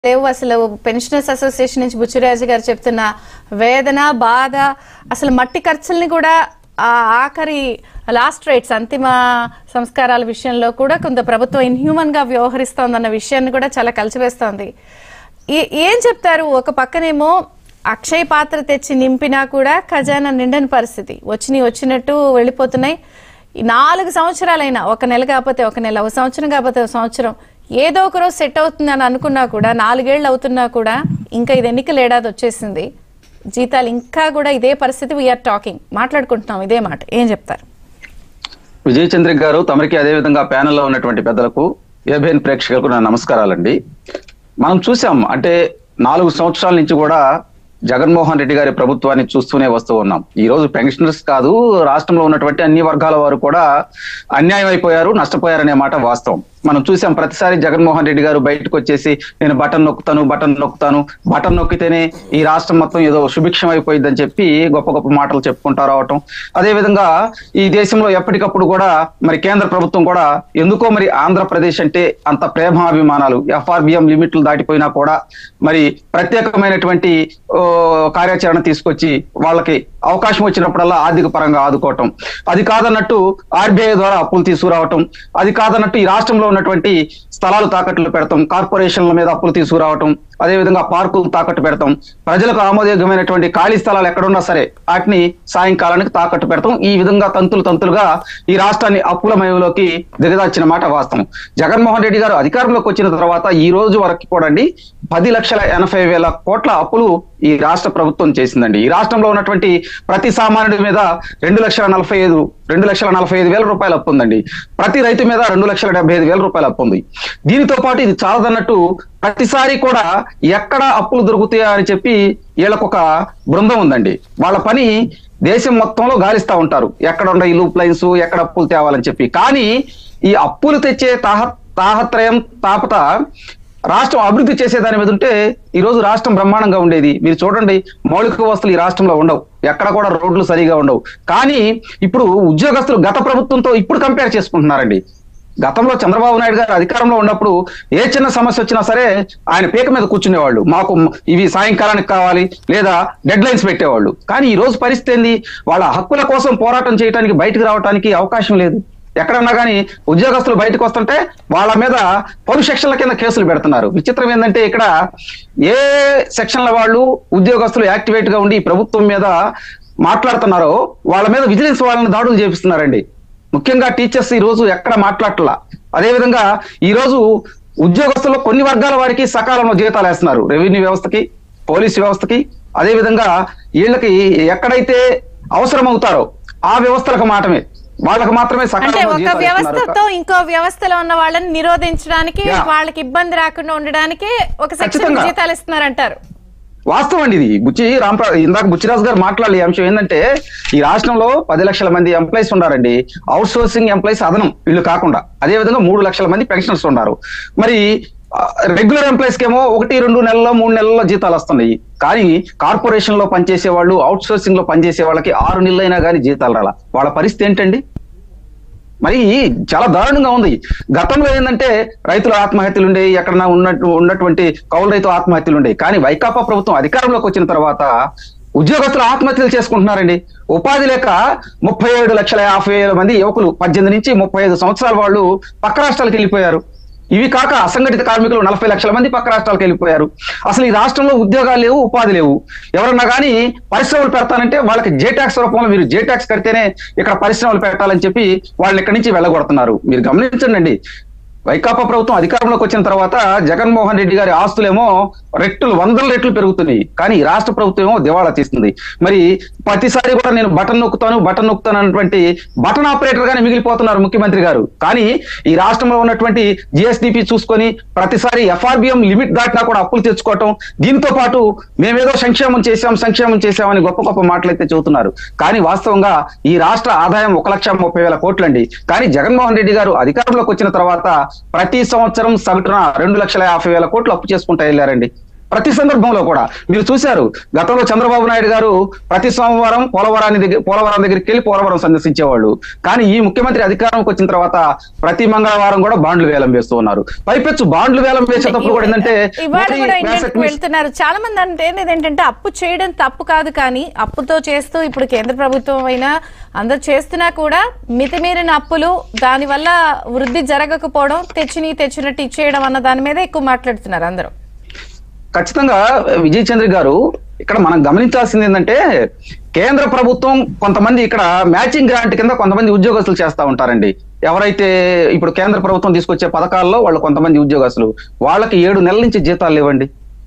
లేవు అసలు pensioners association నుంచి బుచ్చిరాజు గారు చెప్తున్న వేదన బాధ అసలు మట్టి ఖర్చుల్ని కూడా ఆ ఆఖరి లాస్ట్ రైట్స్ అంతిమ సంస్కారాల విషయంలో కూడా కొంత ప్రభుత్వం ఇన్హ్యూమన్ గా వ్యవహరిస్తోందన్న విషయాన్ని కూడా చాలా కలిసివేస్తోంది ఏ- ఏం చెప్తారు ఒక పక్కనేమో అక్షయ పాత్ర తెచ్చి నింపినా కూడా ఖజానా నిండని పరిస్థితి వచ్చినాయి వచ్చినట్టు వెళ్ళిపోతున్నాయి ఈ నాలుగు సంవత్సరాలైనా ఒక నెల కాకపోతే ఒక నెల ఒక సంవత్సరం కాకపోతే ఒక సంవత్సరం ఏదో ఒక రోజు సెట్ అవుతుంది అని అనుకున్నా కూడా నాలుగేళ్లు అవుతున్నా కూడా ఇంకా ఇది ఎన్నికల ఏడాది వచ్చేసింది జీతాలు ఇంకా కూడా ఇదే పరిస్థితి వీఆర్ టాకింగ్ మాట్లాడుకుంటున్నాం ఇదే మాట ఏం చెప్తారు విజయ్ చంద్రిక్ గారు తమరికి అదే విధంగా ప్యానెల్లో ఉన్నటువంటి పెద్దలకు ఏబిఎన్ ప్రేక్షకులకు నా నమస్కారాలండి మనం చూసాం అంటే నాలుగు సంవత్సరాల నుంచి కూడా జగన్మోహన్ రెడ్డి గారి ప్రభుత్వాన్ని చూస్తూనే వస్తూ ఉన్నాం ఈ రోజు పెన్షనర్స్ కాదు రాష్ట్రంలో ఉన్నటువంటి అన్ని వర్గాల వారు కూడా అన్యాయం అయిపోయారు నష్టపోయారనే మాట వాస్తవం మనం చూసాం ప్రతిసారి జగన్మోహన్ రెడ్డి గారు బయటకు వచ్చేసి నేను బటన్ నొక్కుతాను బటన్ నొక్కుతాను బటన్ నొక్కితేనే ఈ రాష్ట్రం మొత్తం ఏదో సుభిక్షం అయిపోయిందని చెప్పి గొప్ప గొప్ప మాటలు చెప్పుకుంటూ రావటం అదే విధంగా ఈ దేశంలో ఎప్పటికప్పుడు కూడా మరి కేంద్ర ప్రభుత్వం కూడా ఎందుకో మరి ఆంధ్రప్రదేశ్ అంటే అంత ప్రేమాభిమానాలు ఎఫ్ఆర్బిఎం లిమిట్లు దాటిపోయినా కూడా మరి ప్రత్యేకమైనటువంటి ఓ, కార్యాచరణ తీసుకొచ్చి వాళ్ళకి అవకాశం వచ్చినప్పుడల్లా ఆర్థిక పరంగా ఆదుకోవటం అది కాదన్నట్టు ఆర్బీఐ ద్వారా అప్పులు తీసుకురావటం అది కాదన్నట్టు ఈ రాష్ట్రంలో ఉన్నటువంటి స్థలాలు తాకట్లు పెడతాం కార్పొరేషన్ల మీద అప్పులు తీసుకురావటం అదే విధంగా పార్కులు తాకట్టు పెడతాం ప్రజలకు ఆమోదయోగ్యమైనటువంటి ఖాళీ స్థలాలు ఎక్కడున్నా సరే వాటిని సాయంకాలానికి తాకట్టు పెడతాం ఈ విధంగా తంతులు తంతులుగా ఈ రాష్ట్రాన్ని అప్పుల మయంలోకి దిగదార్చిన మాట వాస్తవం జగన్మోహన్ రెడ్డి గారు అధికారంలోకి వచ్చిన తర్వాత ఈ రోజు వరకు కూడా అండి పది లక్షల ఎనభై వేల కోట్ల అప్పులు ఈ రాష్ట్ర ప్రభుత్వం చేసిందండి ఈ రాష్ట్రంలో ఉన్నటువంటి ప్రతి సామాన్యుడి మీద రెండు లక్షల నలభై ఐదు రెండు లక్షల నలభై ఐదు వేల రూపాయలు అప్పు ఉందండి ప్రతి రైతు మీద రెండు లక్షల డెబ్బై ఐదు వేల రూపాయలు అప్పు ఉంది దీనితో పాటు ఇది చాలదన్నట్టు ప్రతిసారి కూడా ఎక్కడ అప్పులు దొరుకుతాయా అని చెప్పి వీళ్ళకొక బృందం ఉందండి వాళ్ళ పని దేశం మొత్తంలో గాలిస్తా ఉంటారు ఎక్కడ ఉండే ఈ లూప్ లైన్స్ ఎక్కడ అప్పులు తేవాలని చెప్పి కానీ ఈ అప్పులు తెచ్చే తాహ తాహత్రయం తాపత రాష్ట్రం అభివృద్ధి చేసే దాని మీద ఉంటే ఈ రోజు రాష్ట్రం బ్రహ్మాండంగా ఉండేది మీరు చూడండి మౌలిక వస్తువులు ఈ రాష్ట్రంలో ఉండవు ఎక్కడ కూడా రోడ్లు సరిగా ఉండవు కానీ ఇప్పుడు ఉద్యోగస్తులు గత ప్రభుత్వంతో ఇప్పుడు కంపేర్ చేసుకుంటున్నారండి గతంలో చంద్రబాబు నాయుడు గారు అధికారంలో ఉన్నప్పుడు ఏ చిన్న సమస్య వచ్చినా సరే ఆయన పీక మీద కూర్చునేవాళ్ళు మాకు ఇవి సాయంకాలానికి కావాలి లేదా డెడ్ లైన్స్ పెట్టేవాళ్ళు కానీ ఈ రోజు పరిస్థితి ఏంది వాళ్ళ హక్కుల కోసం పోరాటం చేయడానికి బయటకు రావడానికి అవకాశం లేదు ఎక్కడన్నా కానీ ఉద్యోగస్తులు బయటకు వస్తుంటే వాళ్ళ మీద పలు సెక్షన్ల కింద కేసులు పెడుతున్నారు విచిత్రం ఏంటంటే ఇక్కడ ఏ సెక్షన్ల వాళ్ళు ఉద్యోగస్తులు యాక్టివేట్ గా ఉండి ఈ ప్రభుత్వం మీద మాట్లాడుతున్నారో వాళ్ళ మీద విజిలెన్స్ వాళ్ళని దాడులు చేపిస్తున్నారండి ముఖ్యంగా టీచర్స్ ఈ రోజు ఎక్కడ మాట్లాడట్లా అదేవిధంగా ఈ రోజు ఉద్యోగస్తుల్లో కొన్ని వర్గాల వారికి సకాలంలో జీతాలు వేస్తున్నారు రెవెన్యూ వ్యవస్థకి పోలీస్ వ్యవస్థకి అదే విధంగా వీళ్ళకి ఎక్కడైతే అవసరం అవుతారో ఆ వ్యవస్థలకు మాత్రమే వాళ్ళకి మాత్రమే అంటే సకాలంలో ఒక జీతాలు ఇస్తున్నారు. వ్యవస్థతో ఇంకో వ్యవస్థలో ఉన్న వాళ్ళని నిరోధించడానికి Yeah. వాళ్ళకి ఇబ్బంది రాకుండా ఉండడానికి ఒక సెక్షన్ ఖచ్చితంగా. జీతాలు ఇస్తున్నారంటారు వాస్తవం అండి ఇది బుచ్చి రాంప్ర ఇందాక బుచ్చిరాజు గారు మాట్లాడే అంశం ఏంటంటే ఈ రాష్ట్రంలో పది లక్షల మంది ఎంప్లాయీస్ ఉన్నారండి అవుట్ సోర్సింగ్ ఎంప్లాయీస్ అదనం వీళ్ళు కాకుండా అదే విధంగా మూడు లక్షల మంది పెన్షనర్స్ ఉన్నారు మరి రెగ్యులర్ ఎంప్లాయీస్ కేమో ఒకటి రెండు నెలల్లో మూడు నెలల్లో జీతాలు వస్తున్నాయి కానీ కార్పొరేషన్ లో పనిచేసే వాళ్ళు అవుట్ సోర్సింగ్ లో పనిచేసే వాళ్ళకి ఆరు నెలలైనా కానీ జీతాలు రాలా వాళ్ళ పరిస్థితి ఏంటండి మరి చాలా దారుణంగా ఉంది గతంలో ఏంటంటే రైతుల ఆత్మహత్యలు ఉండే ఎక్కడన్నా ఉన్నట్టు ఉన్నటువంటి కౌలు రైతు ఆత్మహత్యలు ఉండే కానీ వైకాపా ప్రభుత్వం అధికారంలోకి వచ్చిన తర్వాత ఉద్యోగస్తులు ఆత్మహత్యలు చేసుకుంటున్నారండి ఉపాధి లేక ముప్పై ఏడు లక్షల యాభై వేల మంది యువకులు పద్దెనిమిది నుంచి ముప్పై ఐదు సంవత్సరాల వాళ్ళు పక్క రాష్ట్రాలకు వెళ్ళిపోయారు ఇవి కాక అసంఘటిత కార్మికులు నలభై లక్షల మంది పక్క రాష్ట్రాలకు వెళ్ళిపోయారు అసలు ఈ రాష్ట్రంలో ఉద్యోగాలు లేవు ఉపాధి లేవు ఎవరన్నా కానీ పరిశ్రమలు పెడతానంటే వాళ్ళకి జే ట్యాక్స్ రూపంలో మీరు జే ట్యాక్స్ కడితేనే ఇక్కడ పరిశ్రమలు పెట్టాలని చెప్పి వాళ్ళని ఇక్కడి నుంచి వెళ్ళగొడుతున్నారు మీరు గమనించండి వైకాపా ప్రభుత్వం అధికారంలోకి వచ్చిన తర్వాత జగన్మోహన్ రెడ్డి గారి ఆస్తులేమో రెట్లు వందల రెట్లు పెరుగుతున్నాయి కానీ ఈ రాష్ట్ర ప్రభుత్వం ఏమో దివాళా తీస్తుంది మరి ప్రతిసారి కూడా నేను బటన్ నొక్కుతాను బటన్ నొక్కుతాను అన్నటువంటి బటన్ ఆపరేటర్ గానే మిగిలిపోతున్నారు ముఖ్యమంత్రి గారు కానీ ఈ రాష్ట్రంలో ఉన్నటువంటి జిఎస్డిపి చూసుకొని ప్రతిసారి ఎఫ్ఆర్బిఎం లిమిట్ దాటినా కూడా అప్పులు తెచ్చుకోవటం దీంతో పాటు మేమేదో సంక్షేమం చేశాం సంక్షేమం చేశామని గొప్ప గొప్ప మాటలైతే చెబుతున్నారు కానీ వాస్తవంగా ఈ రాష్ట్ర ఆదాయం ఒక లక్ష ముప్పై వేల కోట్లండి కానీ జగన్మోహన్ రెడ్డి గారు అధికారంలోకి వచ్చిన తర్వాత ప్రతి సంవత్సరం సగటున రెండు లక్షల యాభై వేల కోట్లు అప్పు చేసుకుంటూ వెళ్ళారండి ప్రతి సందర్భంలో కూడా మీరు చూశారు గతంలో చంద్రబాబు నాయుడు గారు ప్రతి సోమవారం పోలవరాన్ని దగ్గర పోలవరం దగ్గరికి వెళ్ళి పోలవరం సందర్శించేవాళ్ళు కానీ ఈ ముఖ్యమంత్రి అధికారంకి వచ్చిన తర్వాత ప్రతి మంగళవారం కూడా బాండ్లు వేలం వేస్తూ ఉన్నారు పైపెచ్చు బాండ్లు వేలం వేసేటప్పుడు కూడా ఏంటంటే ఇవాళ మోడీ కూడా asset ఇండియన్కి mis- వెళ్తున్నారు చాలా మంది అంటే ఏంటంటే అప్పు చేయడం తప్పు కాదు కానీ అప్పుతో చేస్తూ ఇప్పుడు కేంద్ర ప్రభుత్వం అయినా అందరు చేస్తున్నా కూడా మితిమీరిన అప్పులు దానివల్ల వృద్ధి జరగకపోవడం తెచ్చిని తెచ్చినట్టు ఇచ్చేయడం అన్న దాని మీద ఎక్కువ మాట్లాడుతున్నారు అందరూ ఖచ్చితంగా విజయ్ చంద్ర గారు ఇక్కడ మనం గమనించాల్సింది ఏంటంటే కేంద్ర ప్రభుత్వం కొంతమంది ఇక్కడ మ్యాచింగ్ గ్రాంట్ కింద కొంతమంది ఉద్యోగస్తులు చేస్తా ఉంటారండి ఎవరైతే ఇప్పుడు కేంద్ర ప్రభుత్వం తీసుకొచ్చే పథకాల్లో వాళ్ళు కొంతమంది ఉద్యోగస్తులు వాళ్ళకి ఏడు నెలల నుంచి జీతాలు లేవండి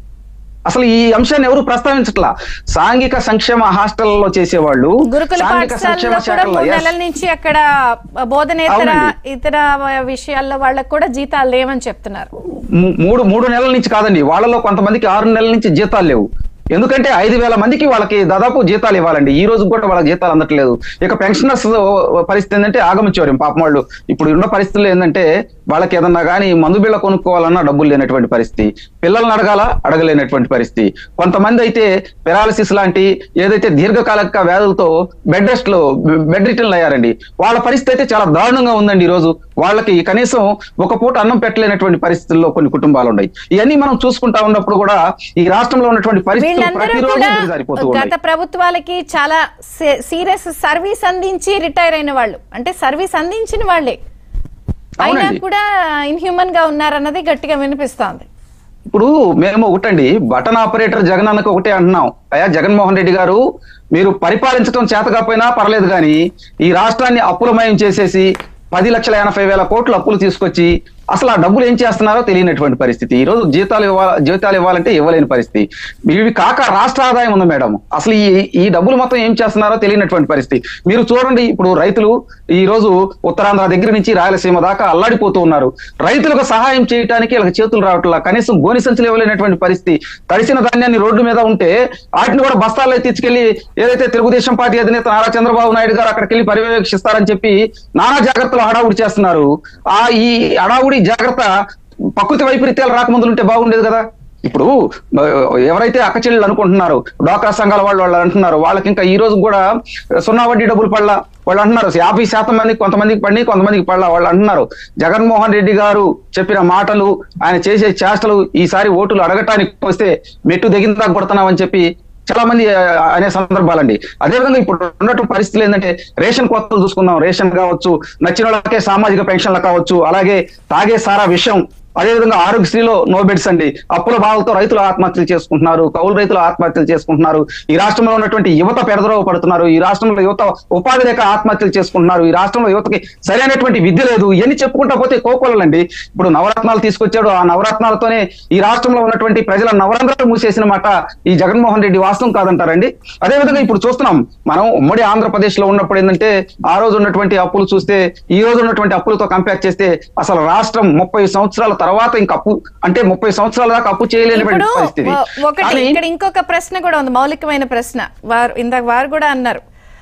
అసలు ఈ అంశాన్ని ఎవరు ప్రస్తావించట్లా సాంఘిక సంక్షేమ హాస్టల్లో చేసేవాళ్ళు గురుకుల సాంఘిక సంక్షేమ పాఠశాలలో కూడా శాఖల్లో మూడు yes. నెలల నుంచి అక్కడ బోధనేతర అవునండి. ఇతర విషయాల్లో వాళ్ళకు కూడా జీతాలు లేవని చెప్తున్నారు మూ- మూడు మూడు నెలల నుంచి కాదండి వాళ్ళలో కొంతమందికి ఆరు నెలల నుంచి జీతాలు లేవు ఎందుకంటే ఐదు వేల మందికి వాళ్ళకి దాదాపు జీతాలు ఇవ్వాలండి ఈ రోజు కూడా వాళ్ళకి జీతాలు అందట్లేదు ఇక పెన్షనర్స్ పరిస్థితి ఏంటంటే ఆగమించేవారు పాపం వాళ్ళు ఇప్పుడు ఉన్న పరిస్థితుల్లో ఏంటంటే వాళ్ళకి ఏదన్నా కానీ మందు బిళ్ళ కొనుక్కోవాలన్నా డబ్బులు లేనటువంటి పరిస్థితి పిల్లల్ని అడగాల అడగలేనటువంటి పరిస్థితి కొంతమంది అయితే పెరాలసిస్ లాంటి ఏదైతే దీర్ఘకాలిక వ్యాధులతో బెడ్ రెస్ట్ లో బెడ్ రిటర్న్ అయ్యారండి వాళ్ళ పరిస్థితి అయితే చాలా దారుణంగా ఉందండి ఈ రోజు వాళ్ళకి కనీసం ఒక పూట అన్నం పెట్టలేనటువంటి పరిస్థితుల్లో కొన్ని కుటుంబాలు ఉన్నాయి ఇవన్నీ మనం చూసుకుంటా ఉన్నప్పుడు కూడా ఈ రాష్ట్రంలో ఉన్నటువంటి పరిస్థితులు వీళ్ళందరూ ప్రతిరోజు కూడా దిగజారిపోతూ గత ఉన్నాయి ప్రభుత్వాలకి చాలా సీరియస్ సర్వీస్ అందించి రిటైర్ అయిన వాళ్ళు అంటే సర్వీస్ అందించిన వాళ్ళే అయినా అవునండి. కూడా ఇన్హ్యూమన్ గా ఉన్నారన్నది గట్టిగా వినిపిస్తోంది ఇప్పుడు మేము ఒకటండి బటన్ ఆపరేటర్ జగన్ అన్నకు ఒకటే అంటున్నాం అయ్యా జగన్మోహన్ రెడ్డి గారు మీరు పరిపాలించడం చేత కాకపోయినా పర్లేదు కానీ ఈ రాష్ట్రాన్ని అప్పులమయం చేసేసి పది లక్షల ఎనభై వేల కోట్లు అప్పులు తీసుకొచ్చి అసలు ఆ డబ్బులు ఏం చేస్తున్నారో తెలియనటువంటి పరిస్థితి ఈ రోజు జీతాలు ఇవ్వాలి జీతాలు ఇవ్వాలంటే ఇవ్వలేని పరిస్థితి ఇవి కాక రాష్ట్ర ఆదాయం ఉంది మేడం అసలు ఈ ఈ డబ్బులు మొత్తం ఏం చేస్తున్నారో తెలియనటువంటి పరిస్థితి మీరు చూడండి ఇప్పుడు రైతులు ఈ రోజు ఉత్తరాంధ్ర దగ్గర నుంచి రాయలసీమ దాకా అల్లాడిపోతూ ఉన్నారు రైతులకు సహాయం చేయడానికి వీళ్ళకి చేతులు రావట్లా కనీసం గోని సంచులు ఇవ్వలేనటువంటి పరిస్థితి తడిసిన ధాన్యాన్ని రోడ్డు మీద ఉంటే వాటిని కూడా బస్తాల్లో తీసుకెళ్లి ఏదైతే తెలుగుదేశం పార్టీ అధినేత నారా చంద్రబాబు నాయుడు గారు అక్కడికి వెళ్ళి పర్యవేక్షిస్తారని చెప్పి నానా జాగ్రత్తలు హడావుడి చేస్తున్నారు ఆ ఈ హడావుడి జాగ్రత్త ప్రకృతి వైపరీత్యాలు రాకముందు ఉంటే బాగుండేది కదా ఇప్పుడు ఆ, ఎవరైతే అక్క చెల్లెలు అనుకుంటున్నారు డ్వాక్రా సంఘాల వాళ్ళు వాళ్ళు అంటున్నారు వాళ్ళకి ఇంకా ఈ రోజు కూడా సున్నా వడ్డీ డబ్బులు పడలా వాళ్ళు అంటున్నారు యాభై శాతం మందికి కొంతమందికి పడి కొంతమందికి పడలా వాళ్ళు అంటున్నారు జగన్మోహన్ రెడ్డి గారు చెప్పిన మాటలు ఆయన చేసే చేష్టలు ఈసారి ఓటులు అడగటానికి వస్తే మెట్టు దిగిందా కొడుతున్నామని చెప్పి చాలా మంది ఆ, అనే సందర్భాలండి అదేవిధంగా ఇప్పుడు ఉన్నటువంటి పరిస్థితులు ఏంటంటే రేషన్ కొత్తలు చూసుకుందాం రేషన్ కావచ్చు నచ్చిన వాళ్ళకే సామాజిక పెన్షన్లు కావచ్చు అలాగే తాగే సారా విషయం అదేవిధంగా ఆరోగ్యశ్రీలో నో బెడ్స్ అండి అప్పుల బాధలతో రైతులు ఆత్మహత్యలు చేసుకుంటున్నారు కౌలు రైతులు ఆత్మహత్యలు చేసుకుంటున్నారు ఈ రాష్ట్రంలో ఉన్నటువంటి యువత పెడదరవ పడుతున్నారు ఈ రాష్ట్రంలో యువత ఉపాధి లేక ఆత్మహత్యలు చేసుకుంటున్నారు ఈ రాష్ట్రంలో యువతకి సరైనటువంటి విద్య లేదు ఇవన్నీ చెప్పుకుంటా పోతే కోకోలండి ఇప్పుడు నవరత్నాలు తీసుకొచ్చాడు ఆ నవరత్నాలతోనే ఈ రాష్ట్రంలో ఉన్నటువంటి ప్రజల నవరంధ్రాలు మూసేసిన మాట ఈ జగన్మోహన్ రెడ్డి వాస్తవం కాదంటారండి అదేవిధంగా ఇప్పుడు చూస్తున్నాం మనం ఉమ్మడి ఆంధ్రప్రదేశ్ లో ఉన్నప్పుడు ఏంటంటే ఆ రోజు ఉన్నటువంటి అప్పులు చూస్తే ఈ రోజు ఉన్నటువంటి అప్పులతో కంపేర్ చేస్తే అసలు రాష్ట్రం ముప్పై సంవత్సరాల తర్వాత ఇంకా అప్పు అంటే ముప్పై సంవత్సరాల దాకా అప్పు చేయలేనటువంటి ఇప్పుడు పరిస్థితి ఒ- ఒకటి కానీ ఇక్కడ ఇంకొక ప్రశ్న కూడా ఉంది మౌలికమైన ప్రశ్న వారు ఇందాక వారు కూడా అన్నారు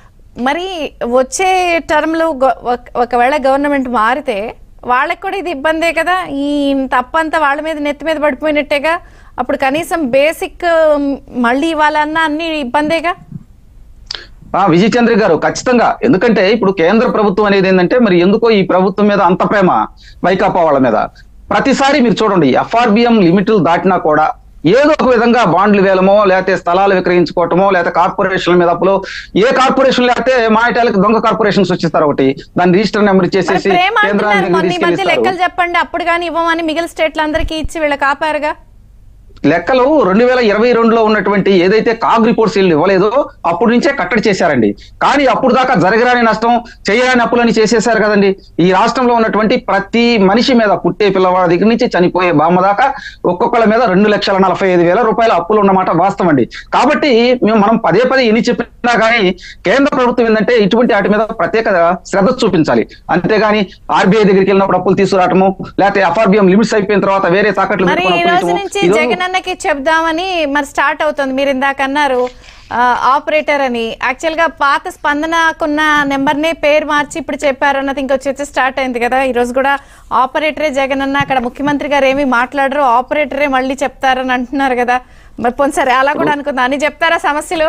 మరి వచ్చే టర్మ్ లో గొ- ఒక- ఒకవేళ గవర్నమెంట్ మారితే వాళ్ళకి కూడా ఇది ఇబ్బందే కదా ఈ తప్పంతా వాళ్ళ మీద నెత్తి మీద పడిపోయినట్టేగా అప్పుడు కనీసం బేసిక్ మళ్ళీ ఇవ్వాలన్నా అన్ని ఇబ్బందేగా ఆ విజయ్ చంద్ర గారు ఖచ్చితంగా ఎందుకంటే ఇప్పుడు కేంద్ర ప్రభుత్వం అనేది ఏంటంటే మరి ఎందుకో ఈ ప్రభుత్వం మీద అంత ప్రేమ వైకాపా వాళ్ళ మీద ప్రతిసారి మీరు చూడండి ఎఫ్ఆర్బిఎం లిమిట్లు దాటినా కూడా ఏదో ఒక విధంగా బాండ్లు వేలమో లేకపోతే స్థలాలు విక్రయించుకోవటమో లేకపోతే కార్పొరేషన్ల మీద అప్పులో ఏ కార్పొరేషన్ లేకపోతే మాయటాలకు దొంగ కార్పొరేషన్స్ వచ్చేస్తారు ఒకటి దాని రిజిస్టర్ నెంబర్ మరి ఇచ్చేసేసి ప్రేమ కేంద్రానికి అంటున్నారు మొన్న ఈ మధ్య తీసుకెళ్ళిస్తారు. లెక్కలు చెప్పండి అప్పుడు కానీ ఇవ్వమని మిగిలిన స్టేట్లందరికీ ఇచ్చి వీళ్ళకి ఆపారుగా లెక్కలు రెండు వేల ఇరవై రెండులో ఉన్నటువంటి ఏదైతే కాగ్ రిపోర్ట్స్ వీళ్ళు ఇవ్వలేదో అప్పటి నుంచే కట్టడి చేశారండి కానీ అప్పుడు దాకా జరగరాని నష్టం చేయరాని అప్పులని చేసేశారు కదండి ఈ రాష్ట్రంలో ఉన్నటువంటి ప్రతి మనిషి మీద పుట్టే పిల్లవాడి దగ్గర నుంచి చనిపోయే బామ్మ దాకా ఒక్కొక్కళ్ళ మీద రెండు లక్షల నలభై ఐదు వేల రూపాయల అప్పులు ఉన్నమాట వాస్తవం అండి కాబట్టి మేము మనం పదే పదే ఎన్ని చెప్పినా కానీ కేంద్ర ప్రభుత్వం ఏంటంటే ఇటువంటి వాటి మీద ప్రత్యేక శ్రద్ధ చూపించాలి అంతేగాని ఆర్బీఐ దగ్గరికి వెళ్ళినప్పుడు అప్పులు తీసుకురావటము లేకపోతే ఎఫ్ఆర్బిఎం లిమిట్స్ అయిపోయిన తర్వాత వేరే తాకట్లు మరి పెట్టుకొని ఈ అప్పులు రోజు ఇవ్వటము. నుంచి ఈ రోజు- జగన్ అన్నకి చెప్దామని మరి స్టార్ట్ అవుతుంది మీరు ఇందాక అన్నారు ఆపరేటర్ అని యాక్చువల్ గా పాత స్పందనకున్న నెంబర్ నే పేరు మార్చి ఇప్పుడు చెప్పారు అన్నది ఇంకొచ్చి వచ్చి స్టార్ట్ అయింది కదా ఈ రోజు కూడా ఆపరేటరే జగన్ అన్న అక్కడ ముఖ్యమంత్రి గారు ఏమీ మాట్లాడరు ఆపరేటరే మళ్ళీ చెప్తారని అంటున్నారు కదా మరి పోనీ సరే అలా కూడా అనుకుందాం అని చెప్తారా సమస్యలు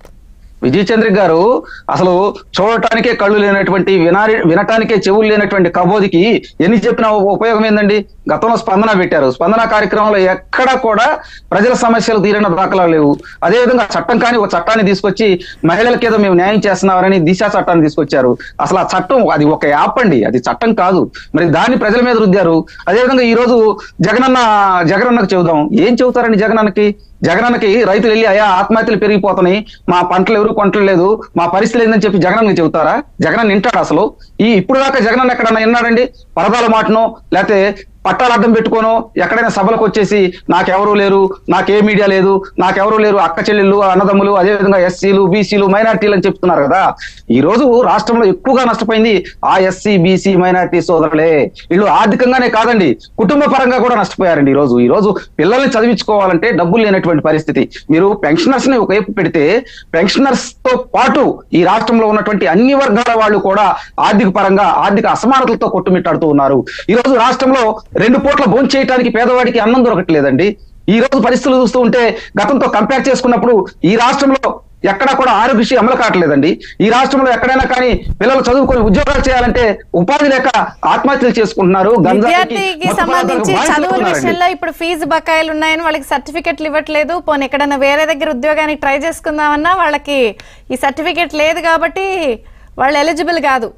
విజయ్ చంద్ర గారు అసలు చూడటానికే కళ్ళు లేనటువంటి వినారి వినటానికే చెవులు లేనటువంటి కబోదికి ఎన్ని చెప్పినా ఉపయోగం ఏందండి గతంలో స్పందన పెట్టారు స్పందన కార్యక్రమంలో ఎక్కడా కూడా ప్రజల సమస్యలు తీరిన దాఖలాలు లేవు అదేవిధంగా చట్టం కానీ ఒక చట్టాన్ని తీసుకొచ్చి మహిళలకి ఏదో మేము న్యాయం చేస్తున్నామని దిశా చట్టాన్ని తీసుకొచ్చారు అసలు ఆ చట్టం అది ఒక యాప్ అండి అది చట్టం కాదు మరి దాన్ని ప్రజల మీద రుద్దారు అదేవిధంగా ఈ రోజు జగనన్న జగనన్నకు చెబుదాం ఏం చెబుతారండి జగనన్నకి జగనన్నకి రైతులు వెళ్ళి అయ్యా ఆత్మహత్యలు పెరిగిపోతున్నాయి మా పంటలు ఎవరు కొంటలేదు మా పరిస్థితులు ఏందని చెప్పి జగనన్నకి చెబుతారా జగనన్న వింటాడు అసలు ఈ ఇప్పుడు దాకా జగనన్న ఎక్కడన్నా విన్నాడండి పరదాల మాటనో లేకపోతే పట్టాలు అడ్డం పెట్టుకోనో ఎక్కడైనా సభలకు వచ్చేసి నాకెవరూ లేరు నాకే మీడియా లేదు నాకెవరూ లేరు అక్క చెల్లెళ్ళు అన్నదమ్ములు అదేవిధంగా ఎస్సీలు బీసీలు మైనార్టీలు అని చెప్తున్నారు కదా ఈ రోజు రాష్ట్రంలో ఎక్కువగా నష్టపోయింది ఆ ఎస్సీ బీసీ మైనార్టీ సోదరులే వీళ్ళు ఆర్థికంగానే కాదండి కుటుంబ పరంగా కూడా నష్టపోయారండి ఈ రోజు ఈ రోజు పిల్లల్ని చదివించుకోవాలంటే డబ్బులు లేనటువంటి పరిస్థితి మీరు పెన్షనర్స్ ని ఒకవైపు పెడితే పెన్షనర్స్ తో పాటు ఈ రాష్ట్రంలో ఉన్నటువంటి అన్ని వర్గాల వాళ్ళు కూడా ఆర్థిక పరంగా ఆర్థిక అసమానతలతో కొట్టుమిట్టాడుతూ ఉన్నారు ఈ రోజు రాష్ట్రంలో రెండు పూట్ల భోజనం చేయడానికి పేదవాడికి అన్నం దొరకట్లేదండి ఈ రోజు పరిస్థితులు చూస్తూ ఉంటే గతంతో కంపేర్ చేసుకున్నప్పుడు ఈ రాష్ట్రంలో ఎక్కడా కూడా ఆరోగ్యశ్రీ అమలు కావట్లేదండి ఈ రాష్ట్రంలో ఎక్కడైనా కానీ పిల్లలు చదువుకొని ఉద్యోగాలు చేయాలంటే ఉపాధి లేక ఆత్మహత్యలు చేసుకుంటున్నారు గంజాయికి, విద్యార్థికి మత్తు సంబంధించి పదార్థాలకు చదువుల బానిసలవుతున్నారండి. విషయంలో ఇప్పుడు ఫీజు బకాయిలు ఉన్నాయని వాళ్ళకి సర్టిఫికెట్లు ఇవ్వట్లేదు పోనీ ఎక్కడైనా వేరే దగ్గర ఉద్యోగానికి ట్రై చేసుకుందామన్నా వాళ్ళకి ఈ సర్టిఫికెట్ లేదు కాబట్టి వాళ్ళు ఎలిజిబుల్ కాదు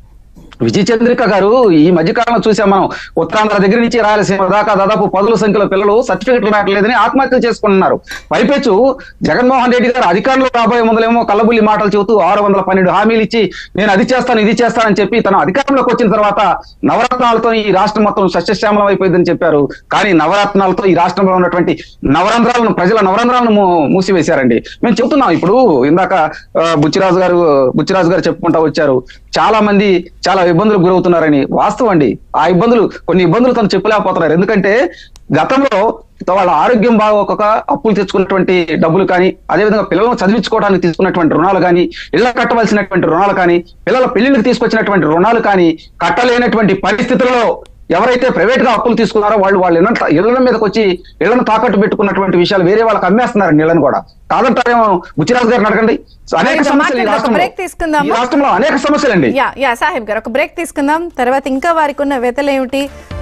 విజయ్ చంద్రిక గారు ఈ మధ్య కాలంలో చూసాం మనం ఉత్తరాంధ్ర దగ్గర నుంచి రాయలసీమ దాకా దాదాపు పదుల సంఖ్యలో పిల్లలు సర్టిఫికెట్లు రావట్లేదని ఆత్మహత్యలు చేసుకుంటున్నారు పైపెచ్చు జగన్మోహన్ రెడ్డి గారు అధికారంలో రాబోయే ముందులేమో కల్లబుల్లి మాటలు చెబుతూ ఆరు వందల పన్నెండు హామీలు ఇచ్చి నేను అది చేస్తాను ఇది చేస్తానని చెప్పి తన అధికారంలోకి వచ్చిన తర్వాత నవరత్నాలతో ఈ రాష్ట్రం మొత్తం సస్యశ్యామలం అయిపోయిందని చెప్పారు కానీ నవరత్నాలతో ఈ రాష్ట్రంలో ఉన్నటువంటి నవరంధ్రాలను ప్రజల నవరంధ్రాలను మూ- మూసివేశారండి మేము చెబుతున్నాం ఇప్పుడు ఇందాక ఆ, బుచ్చిరాజు గారు బుచ్చిరాజు గారు చెప్పుకుంటా వచ్చారు చాలా మంది చాలా ఇబ్బందులకు గురవుతున్నారని వాస్తవం అండి ఆ ఇబ్బందులు కొన్ని ఇబ్బందులు తను చెప్పలేకపోతున్నారు ఎందుకంటే గతంలో వాళ్ళ ఆరోగ్యం బాగోక అప్పులు తెచ్చుకున్నటువంటి డబ్బులు కానీ అదేవిధంగా పిల్లలను చదివించుకోవడానికి తీసుకున్నటువంటి రుణాలు కానీ ఇళ్ళ కట్టవలసినటువంటి రుణాలు కానీ పిల్లల పెళ్లిళ్ళకి తీసుకొచ్చినటువంటి రుణాలు కానీ కట్టలేనటువంటి పరిస్థితుల్లో ఎవరైతే ప్రైవేట్ గా అప్పులు తీసుకున్నారో వాళ్ళు వాళ్ళ ఇళ్ళ ఇళ్ల మీదకి వచ్చి ఇళ్లను తాకట్టు పెట్టుకున్నటువంటి విషయాలు వేరే వాళ్ళకి అమ్మేస్తున్నారు ఇళ్లను కూడా కాదంటారేమో బుచ్చిరాజు గారిని అడగండి అనేక అయితే సమస్యలు ఈ మాట్లాడదాం. ఒక రాష్ట్రంలో break తీసుకుందామా? ఈ రాష్ట్రంలో అనేక సమస్యలండి యా యా సాహెబ్ గారు ఒక బ్రేక్ తీసుకుందాం తర్వాత ఇంకా వారికి ఉన్న వ్యతలేమిటి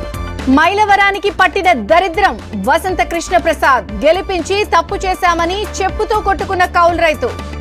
మైలవరానికి పట్టిన దరిద్రం వసంత కృష్ణ ప్రసాద్ గెలిపించి తప్పు చేశామని చెప్పుతో కొట్టుకున్న కౌలు రైతు